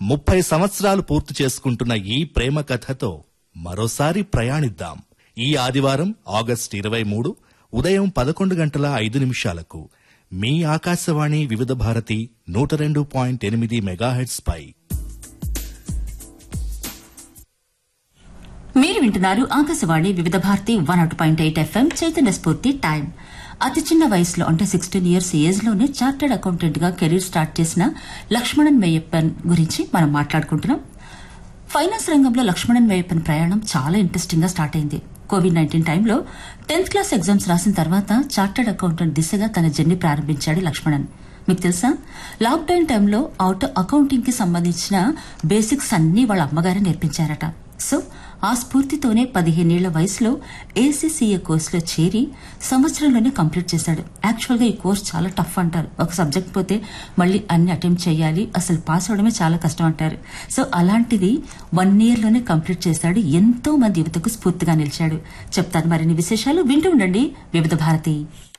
ముప్పై సంవత్సరాలు పూర్తి చేసుకుంటున్న ఈ ప్రేమ కథతో మరోసారి ప్రయాణిద్దాం ఈ ఆదివారం ఆగస్టు ఇరవై మూడు ఉదయం పదకొండు గంటల ఐదు నిమిషాలకు మీ ఆకాశవాణి వివిధ భారతి నూట రెండు పాయింట్ ఎనిమిది మెగాహెడ్స్ పై మీరు వింటున్నారు Akashvani Vividh Bharati one out point eight FM చైతన్య స్ఫూర్తి టైం అతి చిన్న వయసులో అంటే సిక్స్టీన్ ఇయర్స్ ఏజ్ లోనే చార్టెడ్ అకౌంటెంట్ గా కెరీర్ స్టార్ట్ చేసిన లక్ష్మణన్ మెయ్యప్పన్ గురించి మనం మాట్లాడుకుంటున్నాం ఫైనాన్స్ రంగంలో లక్ష్మణన్ మెయ్యప్పన్ ప్రయాణం చాలా ఇంట్రెస్టింగ్ గా స్టార్ట్ అయింది కోవిడ్ నైన్టీన్ టైంలో టెన్త్ క్లాస్ ఎగ్జామ్స్ రాసిన తర్వాత చార్టెడ్ అకౌంటెంట్ దిశగా తన జర్నీ ప్రారంభించాడు లక్ష్మణన్ మీకు తెలుసా లాక్డౌన్ టైంలో అవుట్ అకౌంటింగ్ కి సంబంధించిన బేసిక్స్ అన్ని వాళ్ళ అమ్మగారే నేర్పించారట సో ఆ స్ఫూర్తితోనే పదిహేనేళ్ల వయసులో ఏసీసీఏ కోర్సులో చేరి సంవత్సరంలోనే కంప్లీట్ చేశాడు యాక్చువల్ గా ఈ కోర్స్ చాలా టఫ్ అంటారు ఒక సబ్జెక్ట్ పోతే మళ్ళీ అన్ని అటెంప్ట్ చేయాలి అసలు పాస్ అవడమే చాలా కష్టం అంటారు సో అలాంటిది వన్ ఇయర్ లోనే కంప్లీట్ చేశాడు ఎంతో మంది యువతకు స్ఫూర్తిగా నిలిచాడు చెప్తాను మరిన్ని విశేషాలు వింటూ ఉండండి వివిధ భారతి